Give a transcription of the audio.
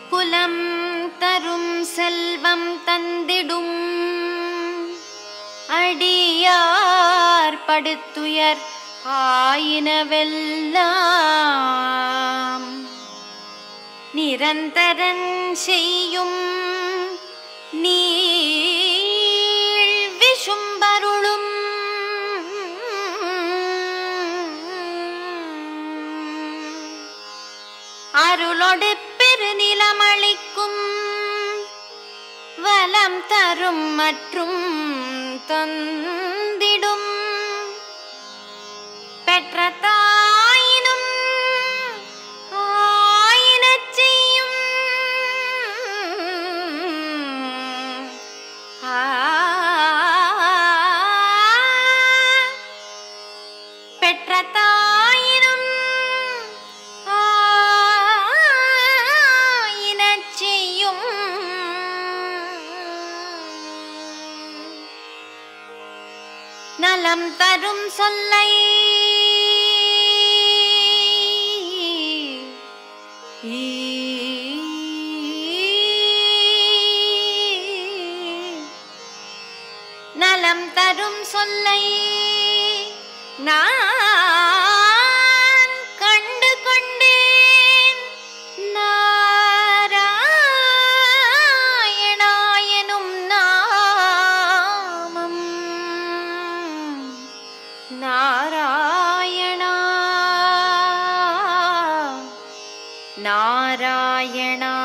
குலம் தரும் செல்வம் தந்திடும் அடியார் படுத்துயர் ஆயினவெல்லாம் நிரந்தரன் செய்யும் நீள் விஷும்பருளும் அருளொடு பெருநிலமளிக்கும் வலம் தரும் மற்றும் தந்திடும் பெற்ற தாயினும் ஆயினச் செய்யும் ஆ. பெற்ற தாயினும் ஆயினச் செய்யும் நலம் தரும் சொல்லை நலம் தரும் சொல்லை நான் கண்டு கொண்டேன் நாராயணாயனும் நாமம் நாராயணா நாராயணா